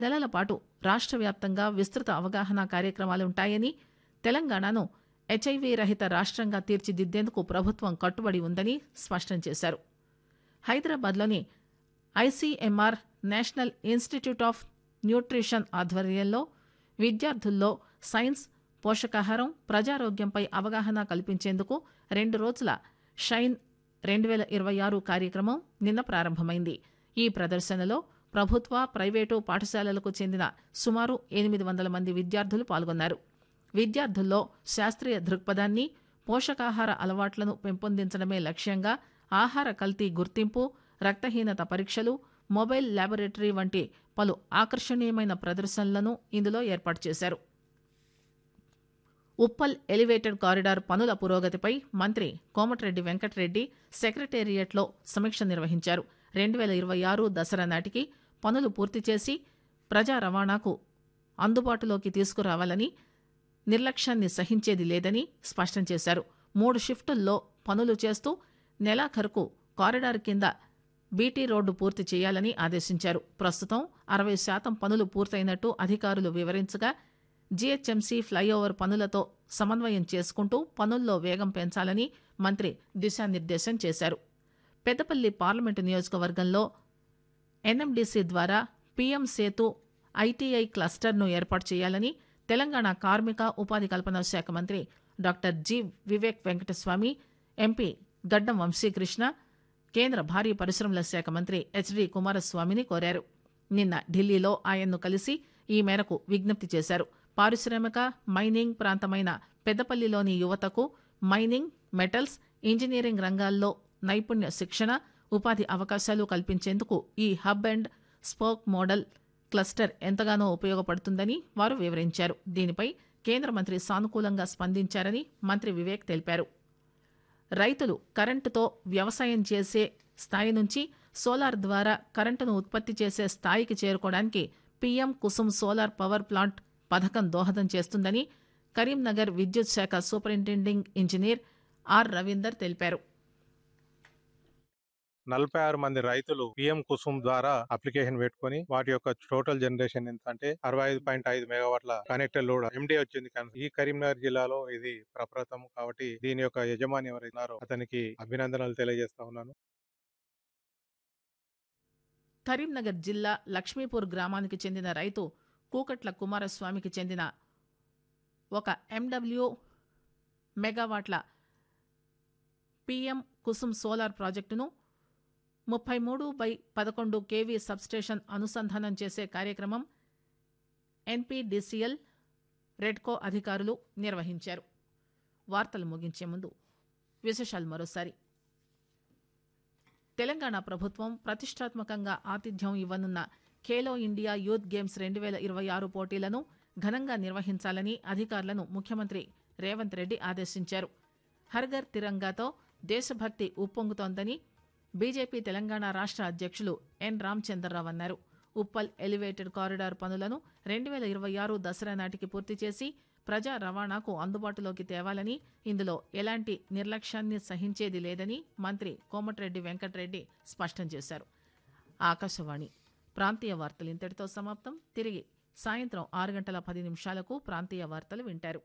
నెలల పాటు రాష్ట్ర వ్యాప్తంగా విస్తృత అవగాహన కార్యక్రమాలుంటాయని తెలంగాణను హెచ్ఐవి రహిత రాష్ట్రంగా తీర్చిదిద్దేందుకు ప్రభుత్వం కట్టుబడి ఉందని స్పష్టం చేశారు హైదరాబాద్లోని ICMR National Institute of Nutrition ఆధ్వర్యంలో విద్యార్థుల్లో సైన్స్ పోషకాహారం ప్రజారోగ్యంపై అవగాహన కల్పించేందుకు రెండు రోజుల షైన్ రెండు వేల ఇరవై ఆరు కార్యక్రమం నిన్న ప్రారంభమైంది ఈ ప్రదర్శనలో ప్రభుత్వ ప్రైవేటు పాఠశాలలకు చెందిన సుమారు ఎనిమిది వందల మంది విద్యార్థులు పాల్గొన్నారు విద్యార్థుల్లో శాస్త్రీయ దృక్పథాన్ని పోషకాహార అలవాట్లను పెంపొందించడమే లక్ష్యంగా ఆహార కల్తీ గుర్తింపు రక్తహీనత పరీక్షలు మొబైల్ ల్యాబొరేటరీ వంటి పలు ఆకర్షణీయమైన ప్రదర్శనలను ఇందులో ఏర్పాటు చేశారు ఉప్పల్ ఎలివేటెడ్ కారిడార్ పనుల పురోగతిపై మంత్రి కోమటిరెడ్డి వెంకటరెడ్డి సెక్రటేరియట్లో సమీక్ష నిర్వహించారు రెండు వేల ఇరవై ఆరు దసరా నాటికి పనులు పూర్తి చేసి ప్రజా రవాణాకు అందుబాటులోకి తీసుకురావాలని నిర్లక్ష్యాన్ని సహించేది లేదని స్పష్టం చేశారు మూడు షిఫ్టుల్లో పనులు చేస్తూ నెలాఖరుకు కారిడార్ కింద బీటీ రోడ్డు పూర్తి చేయాలని ఆదేశించారు ప్రస్తుతం అరవై శాతం పనులు పూర్తయినట్టు అధికారులు వివరించగా జీహెచ్ఎంసీ ఫ్లైఓవర్ పనులతో సమన్వయం చేసుకుంటూ పనుల్లో వేగం పెంచాలని మంత్రి దిశానిర్దేశం చేశారు పెద్దపల్లి పార్లమెంటు నియోజకవర్గంలో ఎన్ఎండీసీ ద్వారా పీఎం సేతు ఐటీఐ క్లస్టర్ను ఏర్పాటు చేయాలని తెలంగాణ కార్మిక ఉపాధి కల్పన శాఖ మంత్రి doctor G Vivek Venkataswamy MP Gaddam Vamsi Krishna కేంద్ర భారీ పరిశ్రమల శాఖ మంత్రి హెచ్డి కుమారస్వామిని కోరారు నిన్న ఢిల్లీలో ఆయన్ను కలిసి ఈ మేరకు విజ్ఞప్తి చేశారు పారిశ్రామిక మైనింగ్ ప్రాంతమైన పెద్దపల్లిలోని యువతకు మైనింగ్ మెటల్స్ ఇంజనీరింగ్ రంగాల్లో నైపుణ్య శిక్షణ ఉపాధి అవకాశాలు కల్పించేందుకు ఈ hub and spoke model cluster ఎంతగానో ఉపయోగపడుతుందని వారు వివరించారు దీనిపై కేంద్ర మంత్రి సానుకూలంగా స్పందించారని మంత్రి వివేక్ తెలిపారు రైతులు కరెంటుతో వ్యవసాయం చేసే స్థాయి నుంచి సోలార్ ద్వారా కరెంటును ఉత్పత్తి చేసే స్థాయికి చేరుకోవడానికి PM Kusum solar power plant పథకం దోహదం చేస్తుందని కరీంనగర్ విద్యుత్ శాఖ సూపరింటెండింగ్ ఇంజనీర్ ఆర్ రవీందర్ తెలిపారు నలభై ఆరు మంది రైతులు పిఎం కుసుమ్ ద్వారా అప్లికేషన్ పెట్టుకొని వాటి యొక్క టోటల్ జనరేషన్ ఎంత అంటే అరవై ఐదు పాయింట్ ఐదు మెగావాట్ల కనెక్టెడ్ లోడ్ ఎండి వచ్చింది కానీ ఈ కరీంనగర్ జిల్లాలో ఇది ప్రప్రథం కాబట్టి దీని యొక్క యజమాని ఎవరైనారో అతనికి అభినందనలు తెలియజేస్తా ఉన్నాను కరీంనగర్ జిల్లా లక్ష్మీపూర్ గ్రామానికి చెందిన రైతు కూకట్ల కుమారస్వామికి చెందిన ఒక ఎండబ్ల్యూ మెగావాట్ల పిఎం కుసుమ్ సోలార్ ప్రాజెక్టును ముప్పై మూడు బై పదకొండు కేవీ సబ్స్టేషన్ అనుసంధానం చేసే కార్యక్రమం ఎన్పీడీసీఎల్ రెడ్కో అధికారులు నిర్వహించారు వార్తలు ముగించే ముందు విశేషాలు మరోసారి తెలంగాణ ప్రభుత్వం ప్రతిష్టాత్మకంగా ఆతిథ్యం ఇవ్వనున్న ఖేలో ఇండియా యూత్ గేమ్స్ రెండు వేల ఇరవై ఆరు పోటీలను ఘనంగా నిర్వహించాలని అధికారులను ముఖ్యమంత్రి రేవంత్ రెడ్డి ఆదేశించారు హర్ఘర్ తిరంగాతో దేశభక్తి ఉప్పొంగుతోందని బీజేపీ తెలంగాణ రాష్ట్ర అధ్యక్షులు ఎన్ రామచంద్రరావు అన్నారు ఉప్పల్ ఎలివేటెడ్ కారిడార్ పనులను రెండు వేల ఇరవై ఆరు దసరా నాటికి పూర్తి చేసి ప్రజా రవాణాకు అందుబాటులోకి తేవాలని ఇందులో ఎలాంటి నిర్లక్ష్యాన్ని సహించేది లేదని మంత్రి కోమటిరెడ్డి వెంకటరెడ్డి స్పష్టం చేశారు ఆకాశవాణి ప్రాంతీయ వార్తలు ఇంతటితో సమాప్తం తిరిగి సాయంత్రం ఆరు గంటల పది నిమిషాలకు ప్రాంతీయ వార్తలు వింటారు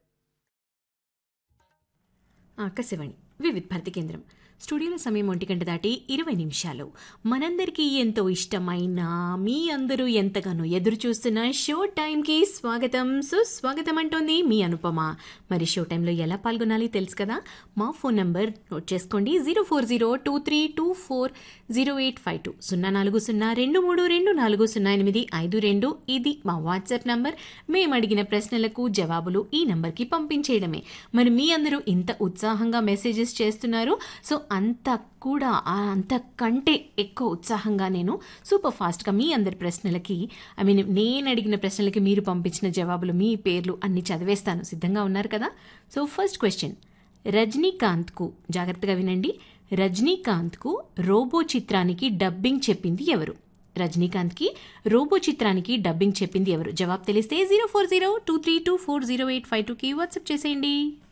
ఆకాశవాణి వివిధ భారతి కేంద్రం స్టూడియోలో సమయం ఒంటి గంట దాటి ఇరవై నిమిషాలు మనందరికీ ఎంతో ఇష్టమైన మీ అందరూ ఎంతగానో ఎదురు చూస్తున్న షో టైంకి స్వాగతం సుస్వాగతం అంటోంది మీ అనుపమ మరి షో టైంలో ఎలా పాల్గొనాలి తెలుసు కదా మా ఫోన్ నంబర్ నోట్ చేసుకోండి zero four zero two three two four zero eight five two సున్నా నాలుగు సున్నా రెండు మూడు రెండు నాలుగు సున్నా ఎనిమిది ఐదు రెండు ఇది మా వాట్సాప్ నంబర్ మేము అడిగిన ప్రశ్నలకు జవాబులు ఈ నంబర్కి పంపించేయడమే మరి మీ అందరూ ఇంత ఉత్సాహంగా మెసేజెస్ చేస్తున్నారు సో అంత కూడా ఆ అంతకంటే ఎక్కువ ఉత్సాహంగా నేను సూపర్ ఫాస్ట్గా మీ అందరి ప్రశ్నలకి ఐ మీన్ నేను అడిగిన ప్రశ్నలకి మీరు పంపించిన జవాబులు మీ పేర్లు అన్ని చదివేస్తాను సిద్ధంగా ఉన్నారు కదా సో ఫస్ట్ క్వశ్చన్ రజనీకాంత్కు జాగ్రత్తగా వినండి రజనీకాంత్కు రోబో చిత్రానికి డబ్బింగ్ చెప్పింది ఎవరు రజనీకాంత్కి రోబో చిత్రానికి డబ్బింగ్ చెప్పింది ఎవరు జవాబు తెలిస్తే zero four zero two three two four zero eight five టూకి వాట్సాప్ చేసేయండి